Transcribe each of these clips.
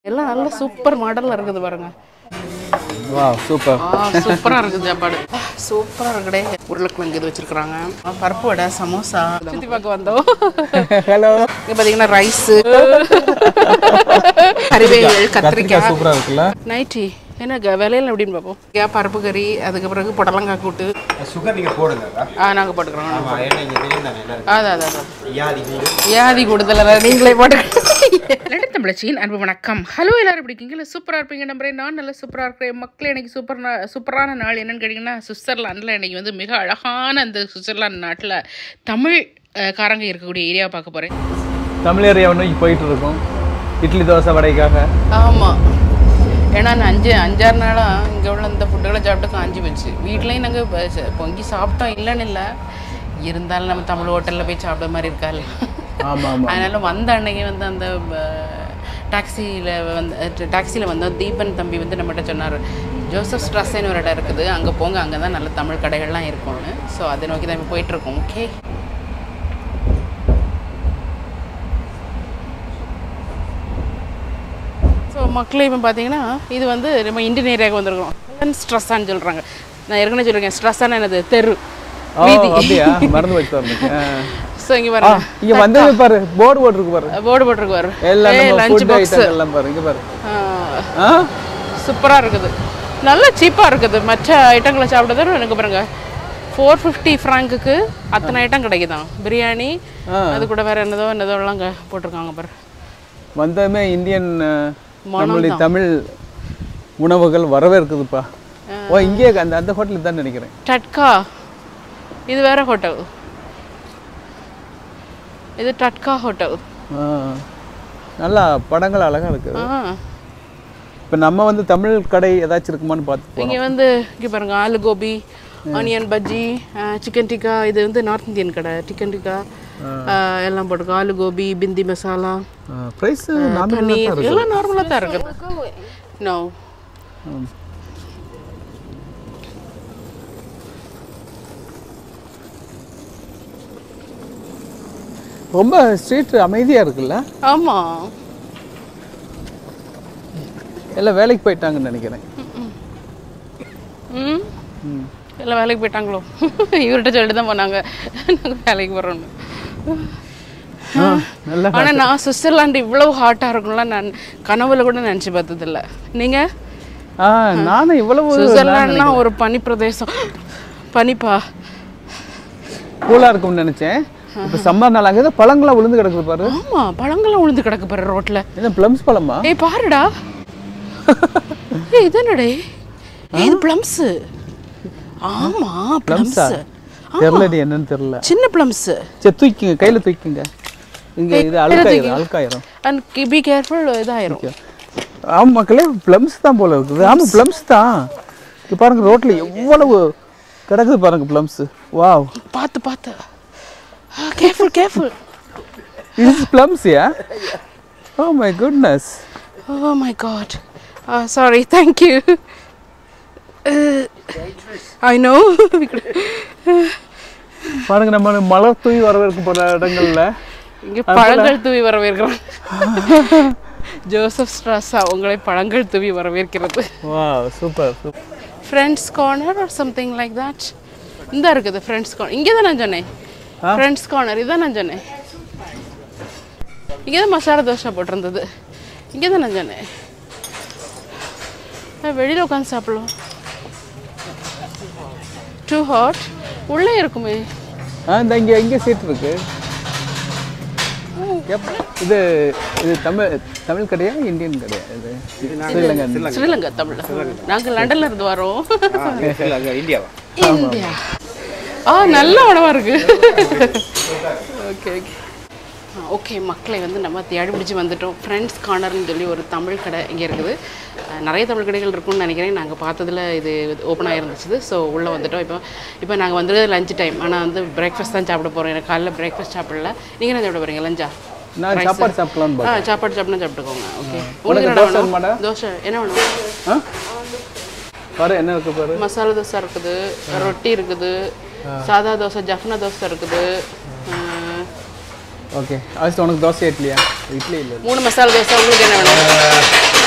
எல்லாம் நல்ல சூப்பர் மாடல்ல இருக்குது பாருங்க வா சூப்பர் ஆ சூப்பரா இருக்குது சாப்பாடு சூப்பரா இருக்குடே உருளைக்கிழங்கு இது வச்சிருக்காங்க பருப்பு வடை சமோசா சுத்தி பார்க்க வந்தோம் ஹலோ இங்க பாத்தீங்கன்னா ரைஸ் கறிவேல் கத்திரிக்காய் சூப்பரா இருக்குல்ல நைட்டி என்ன க- விலையில எப்படின்னு பார்ப்போம் ஏன் பருப்பு கறி அதுக்கு பிறகு புடலங்காய் கூட்டு சுகர் நீங்கள் போடுங்க ஆ நாங்கள் போட்டுக்கிறோம் ஆமாம் ஏன்னா இங்கே தெரியும் தானே எல்லாருக்கும் அதான் அதான் அதான் யாதி வீடு வியாதி கூடுதல் நீங்களே போட்டு தமிழச்சியின் அன்பு வணக்கம் ஹலோ எல்லாரும் எப்படி இருக்கீங்களா சூப்பராக இருப்பீங்க நம்புறேன் நான் நல்லா சூப்பராக இருக்கிறேன் மக்கள் எனக்கு சூப்பர் நா- சூப்பரான நாள் என்னன்னு கேட்டிங்கன்னா சுவிட்சர்லாண்டில் இன்னைக்கு வந்து மிக அழகான அந்த சுவிட்சர்லாந்து நாட்டில் தமிழ் அஹ், காரங்க இருக்கக்கூடிய ஏரியா பார்க்க போகிறேன் தமிழ் ஏரியா நோக்கி போயிட்டு இருக்கோம் இட்லி தோசை வடைக்காக ஆமாம் ஏன்னா நான் அஞ்சு அஞ்சாறு நாளாக இங்கே உள்ள இந்த ஃபுட்டுகளை சாப்பிட்டு காஞ்சி போச்சு வீட்லேயும் நாங்கள் பொங்கி சாப்பிட்டோம் இல்லைன்னு இல்லை இருந்தாலும் நம்ம தமிழ் ஹோட்டலில் போய் சாப்பிட மாதிரி இருக்காது ஆமா ஆமா அதனால வந்த அன்னைக்கு வந்து அந்த டாக்ஸியில் வந்து டாக்ஸியில் வந்தோம் தீபன் தம்பி வந்து நம்மகிட்ட சொன்னார் ஜோசப் ஸ்ட்ரஸ்ன்னு ஒரு இடம் இருக்குது அங்கே போங்க அங்கே தான் நல்ல தமிழ் கடைகள்லாம் இருக்கும்னு ஸோ அதை நோக்கி தான் இப்போ போயிட்டுருக்கோம் ஓகே ஸோ மக்களே இப்போ பார்த்தீங்கன்னா இது வந்து நம்ம இந்தியன் ஏரியாவுக்கு வந்திருக்கோம் ஸ்ட்ரெஸ்ஸான்னு சொல்கிறாங்க நான் ஏற்கனவே சொல்லியிருக்கேன் ஸ்ட்ரெஸ்ஸான என்னது தெரு ஓ வீதி அப்படியா மறந்து வச்சு வரணும் ஸோ இங்கே பாருங்க இங்க வந்தது பாரு போர்டு போட்டுருக்கு பாரு போர்டு போட்டிருக்கு பாரு எல்லாம் நம்ம லஞ்ச் ஃபுட் பாக்ஸ் ஐட்டம் எல்லாம் பாரு இங்க பாரு ஆ சூப்பராக இருக்குது நல்ல சீப்பாக இருக்குது மற்ற ஐட்டங்களை சாப்பிட்டதும் எனக்கு பாருங்க ஃபோர் ஃபிஃப்டி ஃப்ராங்குக்கு அத்தனை ஐட்டம் கிடைக்குதான் பிரியாணி ஆ. அது கூட வேற என்னதோ என்னதோ எல்லாம் அங்கே போட்டிருக்காங்க பாரு வந்ததுமே இந்தியன் அஹ், நம்மளுடைய தமிழ் உணவுகள் வரவேற்குதுப்பா ஓ இங்கே அந்த அந்த ஹோட்டலுக்கு தான் நினைக்கிறேன் டட்கா இது வேற ஹோட்டல் இது டட்கா ஹோட்டல் ஆ. நல்லா படங்கள் அழகா இருக்குது ஆ இப்போ நம்ம வந்து தமிழ் கடை ஏதாச்சும் இருக்குமான்னு பார்த்து போனோம் இங்கே வந்து இங்கே பாருங்க ஆலு கோபி ஆனியன் பஜ்ஜி சிக்கன் டிக்கா இது வந்து நார்த் இந்தியன் கடை சிக்கன் டிக்கா எல்லாம் போட்டிருக்கோம் ஆலு கோபி பிந்தி மசாலா ப்ரைஸ் நாம பன்னீர் எல்லாம் நார்மலாக தான் இருக்குது நோ ரொம்ப ஸ்ட்ரீட் அமைதியா இருக்குல்ல ஆமாம் எல்லாம் வேலைக்கு போயிட்டாங்கன்னு நினைக்கிறேன் ம் ம். எல்லாம் வேலைக்கு போயிட்டாங்களோ இவர்கிட்ட சொல்லிட்டு தான் போனாங்க நாங்கள் வேலைக்கு போகிறோன்னு ஆ, நல்லா ஆனால் நான் சுவிட்சர்லாந்து இவ்வளவு ஹாட்டாக இருக்கும்லாம் நான் கனவுல கூட நினச்சி பார்த்ததில்ல நீங்கள் ஆ நானும் இவ்வளவு சுவிட்சர்லாண்ட்னா ஒரு பனி பிரதேசம் பனிப்பா கூலா இருக்கும்னு நினைச்சேன் இப்போ சம்மர் நாள் அங்கே பழங்கள்லாம் விழுந்து கிடக்குது பாரு ஆமா பழங்கள்லாம் உழுந்து கிடக்கு பாரு ரோட்ல என்ன ப்ளம்ஸ் பழமா ஏய் பாருடா ஏய் இது என்னடே ஏய் இது பிளம்ஸ் ஆமா ப்ளம்ஸா பிளம்ஸ் தெரியலடி என்னன்னு தெரியல சின்ன பிளம்ஸ் சரி தூக்கிங்க கையில தூக்கிங்க இங்க இது அழுக்காயிரும் அழுக்காயிரும் அண்ட் பி கேர்ஃபுல் இதாயிரும் ஆமா மக்களே ப்ளம்ஸ் தான் போல இருக்குது ஆமா ப்ளம்ஸ் தான் இங்க பாருங்க ரோட்ல எவ்வளவு கிடக்குது பாருங்க ப்ளம்ஸ் வாவ் பார்த்து பார்த்து careful careful is plums yeah oh my goodness oh my god sorry thank you I know பாருங்க நம்ம மலர் தூவி வரவேற்க போற இடங்கள்ல இங்க பழங்கள் தூவி வரவேற்கிறோம் ஜோசப் ஸ்ட்ராஸா உங்களை பழங்கள் தூவி வரவேற்கிறது wow super super friends corner or something like that இந்த இருக்குது ஃப்ரெண்ட்ஸ் கார்னர் இங்கே தான் நான் சொன்னேன் ஃப்ரெண்ட்ஸ் கார்னர் இதான் நான் சொன்னேன் இங்கே தான் மசாலா தோசை போட்டிருந்தது இங்கே தான் நான் சொன்னேன் வெளியில் உட்காந்து சாப்பிடலாம் டூ ஹாட் உள்ளே இருக்குமே ஆ இந்த இங்க இங்க சீட் இருக்கு எப்- இது இது தமிழ் தமிழ் கடையா இந்தியன் கடையா இது ஸ்ரீலங்கன் ஸ்ரீலங்கா தமிழ் நாங்கள் லண்டன்ல இருந்து வரோம் அங்கே இந்தியாவா இந்தியா ஆ நல்ல உணவா இருக்கு ஓகே ஓகே ஓகே மக்களை வந்து நம்ம தேடி பிடிச்சி வந்துட்டோம் ஃப்ரெண்ட்ஸ் கார்னர்னு சொல்லி ஒரு தமிழ் கடை இங்கே இருக்குது அஹ் நிறைய தமிழ் கடைகள் இருக்கும்னு நினைக்கிறேன் நாங்கள் பார்த்ததுல இது ஓப்பன் ஆகிருந்துச்சு ஸோ உள்ளே வந்துட்டோம் இப்போ இப்போ நாங்கள் வந்து லஞ்ச் டைம் ஆனால் வந்து பிரேக்ஃபாஸ்ட் தான் சாப்பிட போகிறோம் எனக்கு காலைல பிரேக்ஃபாஸ்ட் சாப்பிடல நீங்கள் என்ன சாப்பிட போகிறீங்க லஞ்சா நான் சாப்பாடு சாப்பிடலாம்னு ஆ சாப்பாடு சாப்பிட்னா சாப்பிட்டுக்கோங்க ஓகே உனக்கு உங்களுக்கு என்ன தோசை வேணும் வேணுமாடா? தோசை என்ன வேணும் ஆ பாரு என்ன இருக்கு பாரு மசாலா தோசை இருக்குது ரொட்டி இருக்குது சாதா தோசை ஜஃப்னா தோசை இருக்குது அஹ், ஓகே அது உனக்கு தோசை இட்லியா இட்லி இல்லை மூணு மசாலா தோசை உங்களுக்கு என்ன வேணும்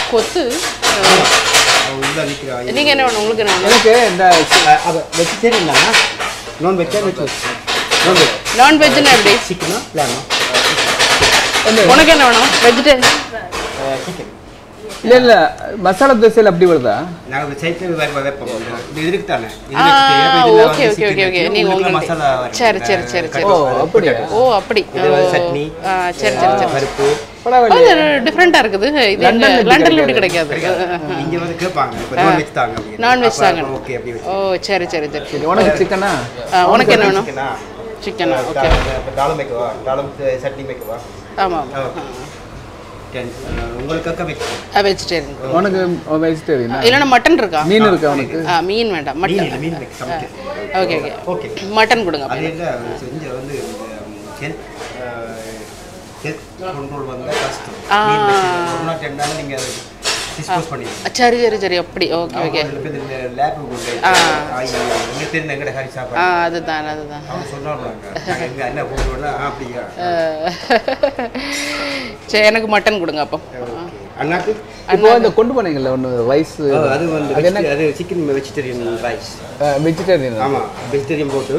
கொத்து உள்ள நிற்கிறா நீங்கள் என்ன வேணும் உங்களுக்கு என்ன வேணும் எனக்கு இந்த அவ வெஜிடேரியன் தானா நான் வெஜ்ஜா வெஜ் நான் வெஜ் நான்வெஜ்னா எப்படி சிக்கனா இல்லைண்ணா உனக்கு என்ன வேணும் வெஜிடேரியன் சிக்கன் இல்ல இல்ல மசாலா தோசையில் அப்படி வருதா நாங்கள் சைக்கிள் வைப்போம் இது இருக்கு தானே ஆ ஓகே ஓகே ஓகே ஓகே நீங்கள் உங்களுக்கு மசாலா சரி சரி சரி சரி ஓ அப்படியா ஓ அப்படி இது வந்து ஓ. சட்னி. ஆ சரி சரி சரி பருப்பு பரவாயில்ல டிஃப்ரெண்ட்டாக இருக்குது இது லண்டன்ல இப்படி லண்டனில் இப்படி கிடைக்காது இங்க வந்து கேட்பாங்க இப்போ நான்வெஜ் தாங்க அப்படின்னு. நான்வெஜ் அப்ப தாங்க ஓகே அப்படி வச்சு ஓ சரி சரி சரி சரி உனக்கு சிக்கனா ஆ, உனக்கு என்ன வேணும் சிக்கனா சிக்கனா ஓகே தாளம் வைக்கவா தாளம் சட்னி வைக்கவா ஆமாம் டென் உங்களுக்கு வெஜ் வெஜிடேரியன் உனக்கு வெஜிடேரியனா இல்லைன்னா மட்டன் இருக்கா மீன் இருக்கா உனக்கு ஆ மீன் வேண்டாம் மீன் மட்டன் மீன் வைக்க சமைக்க ஓகே ஓகே ஓகே மட்டன் கொடுங்க அது அப்படியே. இல்லை செஞ்ச வந்து ஹெல்த் ஹெல்த் கண்ட்ரோல் வந்து கஷ்டம் ஆ. மீன் வச்சு ஒரு நாள் ரெண்டு நாள் நீங்கள் அதை டிஸ்போஸ் பண்ணிடுங்க சரி சரி சரி அப்படி ஓகே ஓகே இந்த லேபுக்கு கொண்டு ஆ. எங்க தெரிஞ்ச எங்கட ஹரி ஆ சாப்பாடு அதுதான் அதுதான் அவங்க சொல்றாங்க எங்க என்ன போடுவோம்னா ஆ, அப்படியா ஆ. சரி எனக்கு மட்டன் கொடுங்க அப்போ அண்ணாக்கு இப்போ இந்த கொண்டு போனீங்கல்ல ஒன்று ரைஸ் ஓ, அது வந்து அது என்ன vegetarian- அது சிக்கன் வெஜிடேரியன் ரைஸ் வெஜிடேரியன் ஆமா வெஜிடேரியன் போட்டு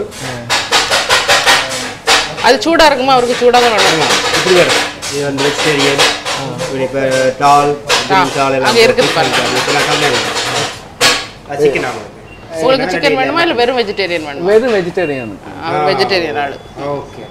அது சூடாக இருக்குமா அவருக்கு சூடாக தான் வேணும் ஆமா இப்படி வரும் இது வந்து வெஜிடேரியன் இப்போ டால் கிரீன் டால் எல்லாம் அங்க இருக்குது பாருங்க. சிக்கன் ஆகும் உங்களுக்கு சிக்கன் வேணுமா இல்லை வெறும் வெஜிடேரியன் வேணுமா வெறும் வெஜிடேரியன் அவர் வெஜிடேரியன் ஆள் ஓகே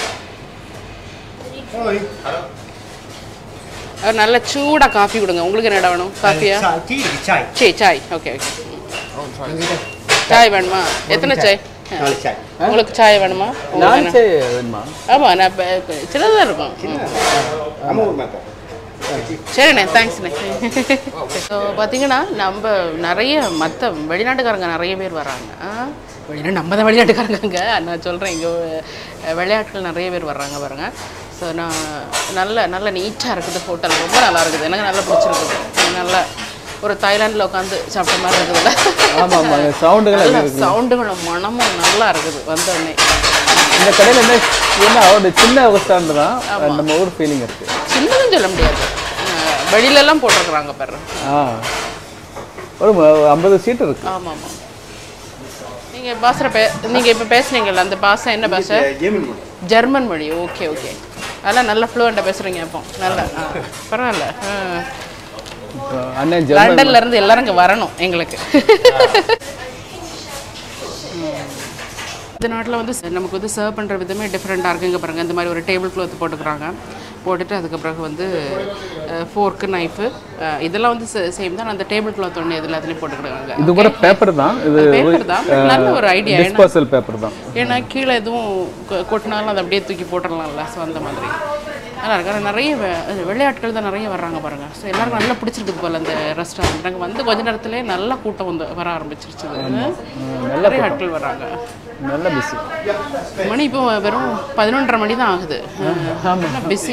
அவர் நல்ல சூடாக காஃபி கொடுங்க உங்களுக்கு என்னடா வேணும் காஃபியா டீ இருக்கு சாய் சரி சாய் ஓகே ஓகே சாய் வேணுமா எத்தனை சாய் நாலு சாய் உங்களுக்கு சாய் வேணுமா நான் சே வேணுமா ஆமாம் நான் சின்னதாக இருக்கும் ஆமா ஒரு மாத்தா சரிண்ணே தேங்க்ஸ்ண்ணே ஸோ பார்த்தீங்கன்னா நம்ம நிறைய மற்ற வெளிநாட்டுக்காரங்க நிறைய பேர் வராங்க ஆ, வெளிநாடு நம்ம தான் வெளிநாட்டுக்காரங்க நான் சொல்கிறேன் இங்கே விளையாட்டுகள் நிறைய பேர் வர்றாங்க பாருங்க ஸோ நான் நல்ல நல்ல நீட்டாக இருக்குது ஹோட்டல் ரொம்ப நல்லா இருக்குது எனக்கு நல்லா பிடிச்சிருக்குது நல்லா ஒரு தாய்லாண்டில் உட்காந்து சாப்பிட்ட மாதிரி இருக்குதுல்ல ஆமாம் ஆமாம் சவுண்டுகள் நல்ல அதிகம் இருக்கு சவுண்டுகளும் மனமும் நல்லா இருக்குது வந்தோடனே இந்த கடையில் என்ன ஏன்னா அவரோட சின்ன ரெஸ்டாரண்ட் தான் நம்ம ஊர் ஃபீலிங் இருக்கு சின்னதும் சொல்ல முடியாது அஹ் வெளியிலலாம் போட்டிருக்கிறாங்க பாரு ஆ ஒரு ம- ஐம்பது சீட் இருக்கு ஆமாம் ஆமாம் நீங்கள் பாசரை பே நீங்கள் இப்போ பேசுனீங்கல்ல அந்த பாசை என்ன பாஷை ஜெர்மன் ஜெர்மன் மொழி ஓகே ஓகே அதெல்லாம் நல்ல ஃப்ளூவெண்ட்டாக பேசுகிறீங்க அப்போ நல்லா ஆ, பரவாயில்ல ஆ. இப்போ அண்ணன் ஜெர்மன் லண்டன்ல இருந்து எல்லாரும் இங்கே வரணும் எங்களுக்கு இந்த நாட்டில் வந்து நமக்கு வந்து சர்வ் பண்ணுற விதமே டிஃப்ரெண்ட்டாக இருக்குங்க பாருங்கள் இந்த மாதிரி ஒரு டேபிள் க்ளாத் போட்டுக்கிறாங்க போட்டுட்டு அதுக்கு பிறகு வந்து ஃபோர்க்கு நைஃபு இதெல்லாம் வந்து சேம் தான் அந்த டேபிள் கிளாத் ஒன்று இதில் அதுலேயும் போட்டுக்கிறாங்க இது கூட பேப்பர் தான் இது பேப்பர் தான் but நல்ல ஒரு ஐடியா ஏன்னா டிஸ்போசல் பேப்பர் தான் ஏன்னா கீழே எதுவும் கொ- கொட்டினாலும் அதை அப்படியே தூக்கி போட்டுடலாம்ல ஸோ அந்த மாதிரி நல்லா இருக்கு ஆனா நிறைய வெ- அது வெள்ளையாட்கள் தான் நிறைய வர்றாங்க பாருங்க ஸோ எல்லாருக்கும் நல்லா பிடிச்சிருக்குது போல அந்த ரெஸ்டாரண்ட் நாங்கள் வந்து கொஞ்ச நேரத்திலே நல்லா கூட்டம் வந்து வர ஆரம்பிச்சிருச்சு நிறைய ஆட்கள் வர்றாங்க நல்ல பிஸி மணி இப்போ வெறும் பதினொன்றரை மணி தான் ஆகுது பிஸி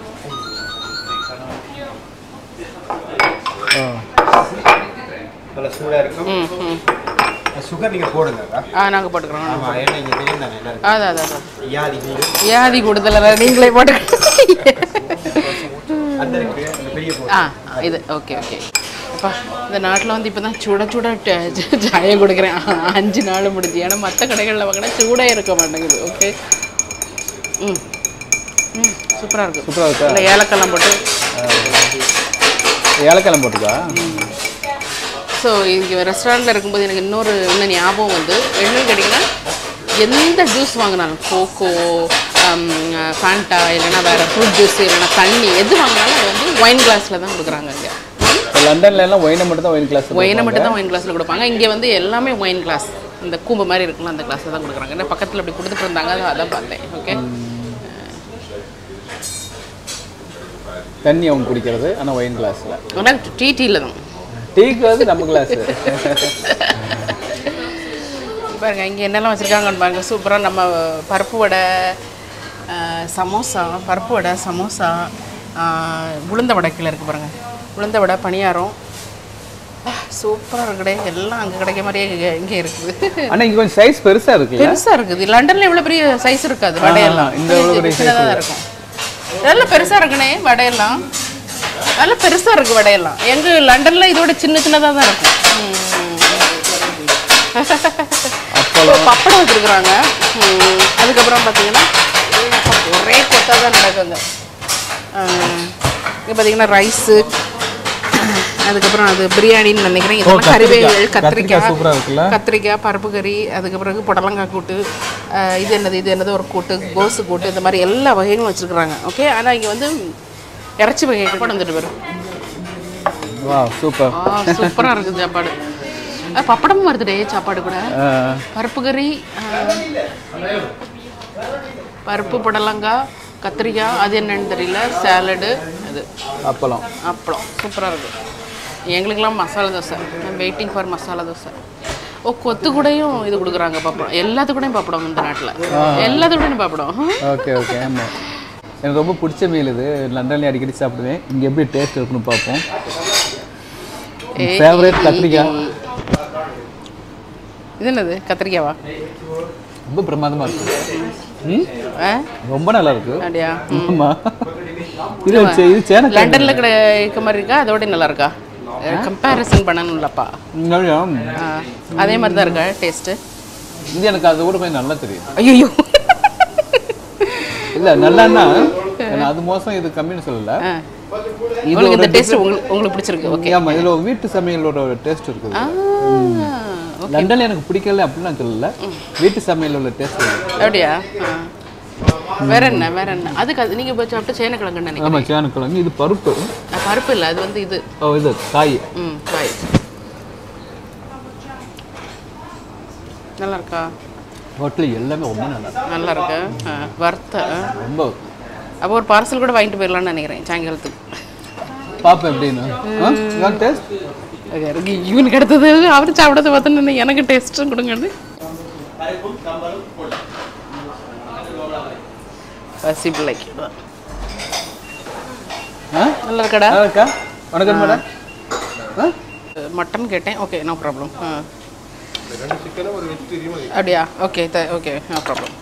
நல்லா சூடாக இருக்கும் ம் ம் சுகர் நீங்கள் போடுங்க ஆ நாங்கள் போட்டுக்கிறோம் ஆமாம் ஏன்னா இங்கே தெரியும் தானே எல்லாருக்கும் அதான் அதான் அதான் யாதி வீடு வியாதி கூடுதல நீங்களே போட்டுக்கிறோம் அந்த இருக்கு அந்த பெரிய போடு ஆ இது ஓகே ஓகே அப்பா இந்த நாட்டில் வந்து இப்போ தான் சுட சுட ட- ஜ- சாயம் கொடுக்குறேன் ஆ, அஞ்சு நாள் முடிஞ்சு ஏன்னா மற்ற கடைகளில் வாங்கினா சூடே இருக்க மாட்டேங்குது ஓகே ம் ம் சூப்பராக இருக்குது சூப்பராக இருக்கா இல்லை ஏலக்கெல்லாம் போட்டு ஏலக்கிழமை போட்டுக்கா ஸோ இங்கே ரெஸ்டாரண்ட்டில் இருக்கும்போது எனக்கு இன்னொரு இன்னும் ஞாபகம் வந்து என்னன்னு கேட்டிங்கன்னா எந்த ஜூஸ் வாங்கினாலும் கோகோ ஃபேண்டா இல்லைன்னா வேறு ஃப்ரூட் ஜூஸ் இல்லைன்னா தண்ணி எது வாங்கினாலும் அது வந்து ஒயின் கிளாஸில் தான் கொடுக்குறாங்க இங்கே இப்போ லண்டன்ல எல்லாம் ஒயினை மட்டும் தான் ஒயின் கிளாஸ் ஒயினை மட்டும் தான் ஒயின் கிளாஸில் கொடுப்பாங்க இங்கே வந்து எல்லாமே ஒயின் கிளாஸ் இந்த கூம்பு மாதிரி இருக்குல்ல அந்த கிளாஸில் தான் கொடுக்குறாங்க ஏன்னா பக்கத்தில் அப்படி கொடுத்துட்டு இருந்தாங்க அதான் அதான் பார்த்தேன் ஓகே தண்ணி அவங்க குடிக்கிறது ஆனால் ஒயின் கிளாஸில் ஆனால் டீ டீயில் தான் டீக்கு வந்து நம்ம கிளாஸ் பாருங்க இங்கே என்னெல்லாம் வச்சுருக்காங்கன்னு பாருங்க சூப்பராக நம்ம பருப்பு வடை ஆஹ், சமோசா பருப்பு வடை சமோசா ஆஹ், உளுந்த வடை கீழே இருக்குது பாருங்க உளுந்த வடை பணியாரம் சூப்பராக இருக்குடே எல்லாம் அங்கே கிடைக்க மாதிரியே இங்கே இங்கே இருக்குது ஆனால் இங்கே கொஞ்சம் சைஸ் பெருசாக இருக்குல்ல பெருசாக இருக்குது லண்டனில் இவ்வளோ பெரிய சைஸ் இருக்காது வடையெல்லாம் இந்த இவ்வளவு பெரிய சின்னதாக தான் இருக்கும் நல்ல பெருசாக இருக்குண்ணே வடையெல்லாம் நல்லா பெருசாக இருக்குது வடையெல்லாம் எங்கள் லண்டனில் இதோட சின்ன சின்னதாக தான் இருக்கும் ம். பப்படம் வச்சுருக்குறாங்க அதுக்கப்புறம் பார்த்தீங்கன்னா ஒரே கொத்தாக தான் நடக்குங்க இங்கே பார்த்தீங்கன்னா ரைஸு அதுக்கப்புறம் அது பிரியாணின்னு நினைக்கிறேன் இதெல்லாம் கத்திரிக்காய். கறிவேல் கத்திரிக்காய் கத்திரிக்காய் சூப்பரா இருக்குல்ல? கத்திரிக்காய் பருப்பு கறி அதுக்கப்புறம் புடலங்காய் கூட்டு அஹ் இது என்னது இது என்னது ஒரு கூட்டு கோசு கூட்டு இந்த மாதிரி எல்லா வகைகளும் வச்சுருக்குறாங்க ஓகே ஆனால் இங்கே வந்து இறைச்சி வகைகள் கூட வந்துட்டு வரும் வா சூப்பர் ஆ சூப்பராக இருக்குது சாப்பாடு அஹ் பப்படமும் வருதுடே சாப்பாடு கூட பருப்பு கறி அஹ், பருப்பு புடலங்காய் கத்திரிக்காய் அது என்னன்னு தெரியல சேலடு அது அப்பளம் அப்பளம் சூப்பராக இருக்குது எங்களுக்கெல்லாம் masala dosa waiting for masala dosa oh கொத்து கூடயும் இது கொடுக்குறாங்க பப்படம் எல்லாத்து கூடயும் பப்படம் இந்த நாட்டில் எல்லாத்து கூடயும் பப்படம் ஓகே ஓகே ஆமாம் எனக்கு ரொம்ப பிடிச்ச மீல் இது லண்டன்லேயே அடிக்கடி சாப்பிடுவேன் இங்கே எப்படி டேஸ்ட் இருக்குன்னு பார்ப்போம் ஃபேவரட் கத்திரிக்காய் இது என்னது கத்திரிக்காவா ரொம்ப பிரமாதமாக இருக்கு ம் ஆ ரொம்ப நல்லா இருக்கு அப்படியா ஆமாம் இது சே- இது சேனக்கிழங்கு லண்டனில் கிடை இருக்க மாதிரி இருக்கா அதோட நல்லா இருக்கா கம்பேரிசன் பண்ணணும்லப்பா நிறையா ஆ, அதே மாதிரி தான் இருக்கா டேஸ்ட்டு இது எனக்கு அது கூட கொஞ்சம் நல்லா தெரியும் ஐயோ இல்லை நல்லான்னா நான் அது மோசம் இது கம்மின்னு சொல்லல இது உங்களுக்கு ஒரு இந்த டேஸ்ட் உங்களுக்கு உங்களுக்கு பிடிச்சிருக்கு ஓகே ஆமாம் இதில் ஒரு வீட்டு சமையலோட ஒரு டேஸ்ட் இருக்குது ஆ லண்டன்ல எனக்கு பிடிக்கல அப்படின்னு நான் சொல்லல வீட்டு சமையல் உள்ள டேஸ்ட் இருக்குது அப்படியா ஆ. வேற என்ன வேற என்ன அதுக்கு அது நீங்கள் இப்போ சாப்பிட்டு சேனக்கிழங்குன்னு நினைக்கிறேன் ஆமாம் சேனக்கிழங்கு இது பருப்பு ஆ, பருப்பு இல்லை அது வந்து இது ஓ இது காய் ம் காய் நல்லா இருக்கா ஹோட்டல் எல்லாமே ரொம்ப நல்லா இருக்கு. நல்லா இருக்கு ஆ, வறுத்த ஆ. ரொம்ப அப்போ ஒரு பார்சல் கூட வாங்கிட்டு போயிடலாம்னு நினைக்கிறேன் சாயங்காலத்துக்கு பாப்பேன் எப்படின்னு டேஸ்ட் அது எனக்கு இவனுக்கு அடுத்தது அவர் சாப்பிடறது பார்த்தோன்னு எனக்கு டேஸ்ட்டும் கொடுங்கன்னு பசி பிள்ளைக்கு ஆ நல்லா இருக்கடா நல்லா இருக்கா வணக்கம் மேடம் ஆ மட்டன் கேட்டேன் ஓகே நோ ப்ராப்ளம் ஆ அப்படியா ஓகே த ஓகே நோ ப்ராப்ளம்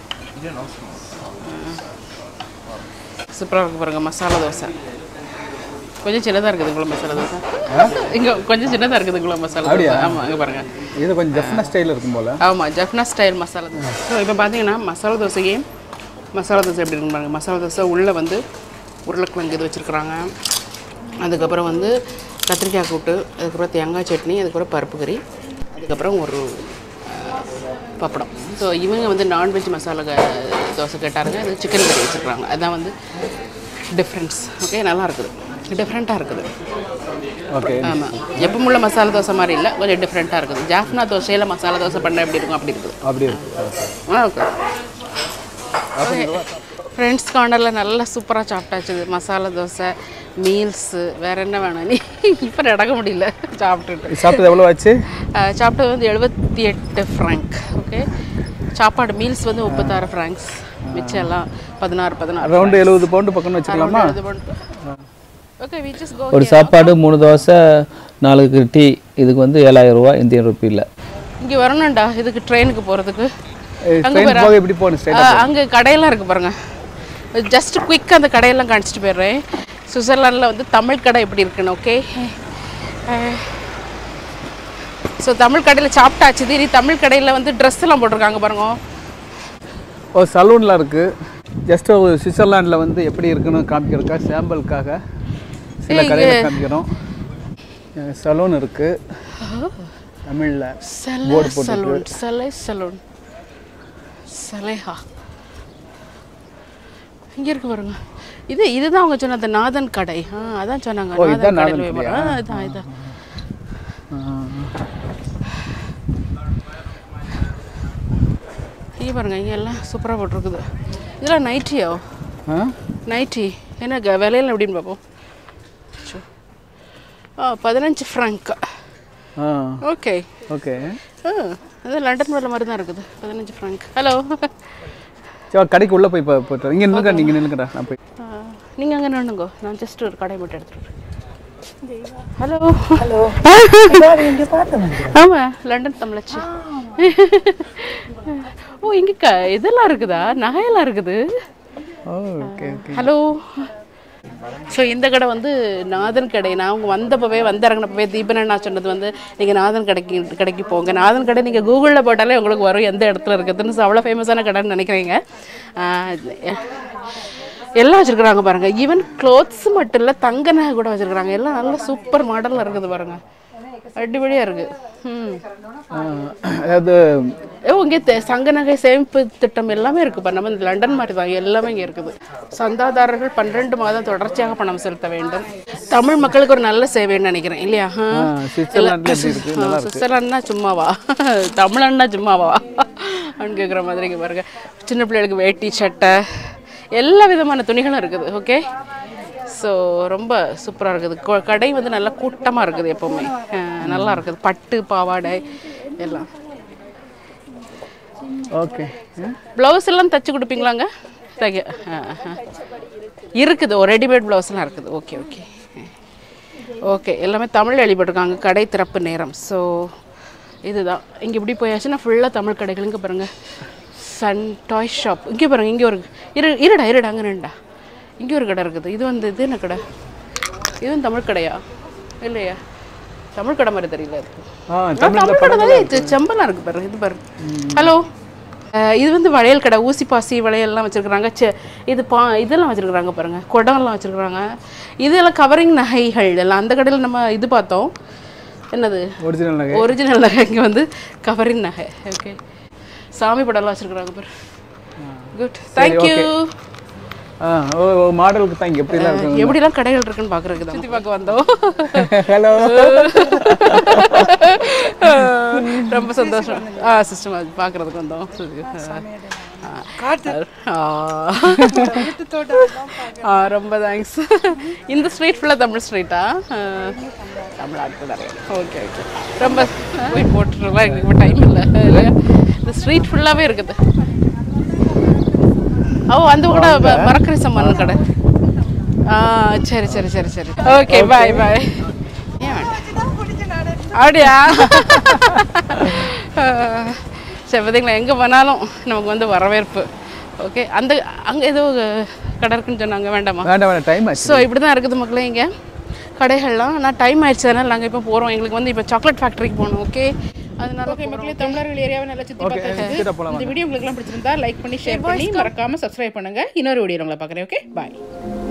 சூப்பராக இருக்கு பாருங்க மசாலா தோசை கொஞ்சம் சின்னதாக இருக்குதுங்களா மசாலா தோசை இங்கே கொஞ்சம் சின்னதாக இருக்குதுங்களா மசாலா தோசை அப்படியா? ஆமாம் இங்கே பாருங்க இது கொஞ்சம் ஜஃப்னா ஸ்டைல் இருக்கும் போல ஆமாம் ஜஃப்னா ஸ்டைல் மசாலா தோசை ஸோ இப்போ பார்த்தீங்கன்னா மசாலா தோசையே மசாலா தோசை எப்படி இருக்குன்னு பாருங்க மசாலா தோசை உள்ளே வந்து உருளைக்கிழங்கு இது வச்சுருக்குறாங்க அதுக்கப்புறம் வந்து கத்திரிக்காய் கூட்டு அதுக்கப்புறம் தேங்காய் சட்னி அதுக்கப்புறம் பருப்பு கறி அதுக்கப்புறம் ஒரு அஹ், பப்படம் ஸோ இவங்க வந்து நான்வெஜ் மசாலா க- தோசை கேட்டாருங்க அது சிக்கன் கறி வச்சுருக்காங்க அதான் வந்து டிஃப்ரென்ஸ் ஓகே நல்லா இருக்குது டிஃப்ரெண்ட்டாக இருக்குது ஓகே ஆமாம் எப்பவும் உள்ள மசாலா தோசை மாதிரி இல்லை கொஞ்சம் டிஃப்ரெண்ட்டாக இருக்குது ஜாஃப்னா தோசையில் மசாலா தோசை பண்ண எப்படி இருக்கும் அப்படி இருக்குது அப்படி இருக்கு ஆ ஓகே ஃப்ரெண்ட்ஸ் கார்னரில் நல்லா சூப்பராக சாப்பிட்டாச்சு மசாலா தோசை மீல்ஸு வேற என்ன வேணும் நீ இப்போ நடக்க முடியல சாப்பிட்டுட்டு சாப்பிட்டது எவ்வளோ ஆச்சு அஹ், சாப்பிட்டது வந்து எழுபத்தி எட்டு ஃப்ராங்க் ஓகே சாப்பாடு மீல்ஸ் வந்து முப்பத்தாறு ஃப்ராங்க்ஸ் மிச்சம் எல்லாம் பதினாறு பதினாறு ரவுண்டு எழுபது பவுண்டு பக்கம்னு வச்சுக்கலாமா ஓகே வி ஜஸ்ட் கோ ஒரு சாப்பாடு மூணு தோசை நாலு டீ இதுக்கு வந்து ஏழாயிரம் ரூபா இந்தியன் ருப்பியில் இங்கே வரணும்டா இதுக்கு ட்ரெயினுக்கு போகிறதுக்கு ட்ரெயின் போக எப்படி போகணும் ஸ்ட்ரைட் அங்கே கடையெல்லாம் இருக்குது பாருங்க ஜஸ்ட் குயிக்காக அந்த கடையெல்லாம் காமிச்சிட்டு போயிடுறேன் சுவிட்சர்லாண்டில் வந்து தமிழ் கடை எப்படி இருக்குன்னு ஓகே ஸோ தமிழ் கடையில் சாப்பிட்டாச்சு திடீர் தமிழ் கடையில் வந்து ட்ரெஸ் எல்லாம் போட்டிருக்காங்க பாருங்க ஒரு சலூனில் இருக்குது ஜஸ்ட் ஒரு சுவிட்சர்லாண்டில் வந்து எப்படி இருக்குன்னு காமிக்கிறதுக்கா சாம்பிளுக்காக சில ஏய், கடையில் காமிக்கிறோம் சலூன் இருக்குது தமிழில் சலை சலூன் சலை சலூன் சலேஹா இங்கே இருக்கு பாருங்க இது இதுதான் அவங்க சொன்ன அந்த நாதன் கடை ஆ அதான் சொன்னாங்க ஓ, இதான் நாதன் நாதன் கடையில் போய் பாருங்க. ஆ, இதான் இதான் இங்கே பாருங்க இங்கே எல்லாம் சூப்பராக போட்டிருக்குது இதெல்லாம் நைட்டியோ ஆ நைட்டி என்ன க- விலையெல்லாம் எப்படின்னு பார்ப்போம் சோ. ஆ பதினஞ்சு ஃப்ராங்க் ஆ ஓகே ஓகே ஆ அது லண்டன் வேலை மாதிரி தான் இருக்குது பதினஞ்சு ஃப்ராங்க் ஹலோ சரி கடைக்கு உள்ளே போய் போ- போட்டு இங்கே நில்லுங்க நீங்கள் நில்லுங்கடா நான் போய் நீங்கள் அங்கே நின்னுங்கோ நான் ஜஸ்ட் ஒரு கடை மட்டும் எடுத்துட்டு ஹலோ ஹலோ ஆமாம் லண்டன் தமிழச்சி ஓ இங்கே க இதெல்லாம் இருக்குதா நகையெல்லாம் இருக்குது ஓ ஓகே ஓகே ஹலோ ஸோ இந்த கடை வந்து நாதன் கடை நான் அவங்க வந்தப்பவே வந்து இறங்கினப்பவே தீபன் நான் சொன்னது வந்து நீங்கள் நாதன் கடைக்கு கடைக்கு போங்க நாதன் கடை நீங்கள் கூகுளில் போட்டாலே உங்களுக்கு வரும் எந்த இடத்துல இருக்குதுன்னு ஸோ அவ்வளோ ஃபேமஸான கடைன்னு நினைக்கிறீங்க ஆஹ் எல்லாம் வச்சுருக்குறாங்க பாருங்கள் ஈவன் க்ளோத்ஸ் மட்டும் இல்லை தங்க நகை கூட வச்சுருக்குறாங்க எல்லாம் நல்ல சூப்பர் மாடலில் இருக்குது பாருங்கள் அடிப்படியாக இருக்குது ம் ஆஹ், அதாவது ஓ இங்கே தெ- சங்க நகை சேமிப்பு திட்டம் எல்லாமே இருக்குப்பா நம்ம இந்த லண்டன் மாதிரி தான் எல்லாமே இங்கே இருக்குது சந்தாதாரர்கள் பன்னிரெண்டு மாதம் தொடர்ச்சியாக பணம் செலுத்த வேண்டும் தமிழ் மக்களுக்கு ஒரு நல்ல சேவைன்னு நினைக்கிறேன் இல்லையா ஆ. ஆஹ், சுவிட்சர்லாந்துல எப்படி இருக்கு ஆ, சுவிட்சர்லாந்துனா சும்மாவா தமிழன்னா சும்மாவா அப்படின்னு கேட்குற மாதிரி இங்கே பாருங்க சின்ன பிள்ளைகளுக்கு வேட்டி சட்டை எல்லா விதமான துணிகளும் இருக்குது ஓகே ஸோ ரொம்ப சூப்பராக இருக்குது கொ- கடை வந்து நல்லா கூட்டமாக இருக்குது எப்போவுமே அஹ் நல்லா இருக்குது பட்டு பாவாடை எல்லாம் ஓகே ப்ளவுஸ் எல்லாம் தச்சு கொடுப்பீங்களாங்க தைக்க ஆ, ஆ. இருக்குது ஒரு ரெடிமேட் ப்ளவுஸ்லாம் இருக்குது ஓகே ஓகே ஓகே எல்லாமே தமிழ் எழுதிப்பட்டிருக்காங்க கடை திறப்பு நேரம் ஸோ இதுதான் இங்கே இப்படி போயாச்சுன்னா ஃபுல்லாக தமிழ் கடைகள் இங்கே பாருங்கள் சன் டாய் ஷாப் இங்கே பாருங்க இங்கே ஒரு இரு இருடா இருடா அங்கே ரெண்டா இங்கே ஒரு கடை இருக்குது இது வந்து இது என்ன கடை இதுவும் தமிழ் கடையா இல்லையா தமிழ் கடை மாதிரி தெரியல இது ஆ ஆ, தமிழ் கடை தானே இது செம்பலாம் இருக்கு பாரு இது பாரு ஹலோ இது வந்து வளையல் கடை ஊசி பாசி வளையல்லாம் வச்சிருக்கிறாங்க செ இது பா இதெல்லாம் வச்சிருக்கிறாங்க பாருங்க குடம்லாம் வச்சிருக்கிறாங்க இதெல்லாம் கவரிங் நகைகள் எல்லாம் அந்த கடையில் நம்ம இது பார்த்தோம் என்னது ஒரிஜினல் நகை ஒரிஜினல் நகை இங்கே வந்து கவரிங் நகை ஓகே சாமி படம்லாம் வச்சிருக்கிறாங்க பாரு குட் தேங்க்யூ ஆ ஓ ஓ, மாடலுக்கு தான் இங்கே எப்படிலாம் இருக்கும் எப்படிலாம் கடைகள் இருக்குன்னு பார்க்குறதுக்கு தான் சுற்றி பார்க்க வந்தோம் ஹலோ ரொம்ப சந்தோஷம் ஆ சிஸ்டம் அது பார்க்குறதுக்கு வந்தோம் ஆ. ஆ ரொம்ப தேங்க்ஸ் இந்த ஸ்ட்ரீட் ஃபுல்லாக தமிழ் ஸ்ட்ரீட்டா தமிழ் ஆட்கள் நிறைய ஓகே ஓகே ரொம்ப போய் போட்டுருலாம் எங்களுக்கு டைம் இல்லை இந்த ஸ்ட்ரீட் ஃபுல்லாகவே இருக்குது ஓ அந்த கூட ம- மரக்கறி சம்மான் கடை ஆ சரி சரி சரி சரி ஓகே பாய் பாய் ஏன் வேண்டாம் அப்படியா சரி பார்த்தீங்களா எங்கே போனாலும் நமக்கு வந்து வரவேற்பு ஓகே அந்த அங்கே ஏதோ கடை இருக்குன்னு சொன்னாங்க வேண்டாமா வேண்டாம் வேண்டாம் டைம் ஆச்சு ஸோ இப்படி தான் இருக்குது மக்களே இங்கே கடைகள்லாம் ஆனால் டைம் ஆயிடுச்சு அதனால் நாங்கள் இப்போ போகிறோம் எங்களுக்கு வந்து இப்போ சாக்லேட் ஃபேக்ட்ரிக்கு போகணும் ஓகே அதனால ஓகே மக்களே தமிழர்கள் ஏரியாவை நல்லா சுற்றி ஓகே பார்த்து கிட்ட போகலாம் இந்த வீடியோ உங்களுக்குலாம் பிடிச்சிருந்தா லைக் பண்ணி ஷேர் பண்ணி மறக்காமல் சப்ஸ்கிரைப் பண்ணுங்கள் இன்னொரு வீடியோ உங்களை பார்க்குறேன் ஓகே பாய்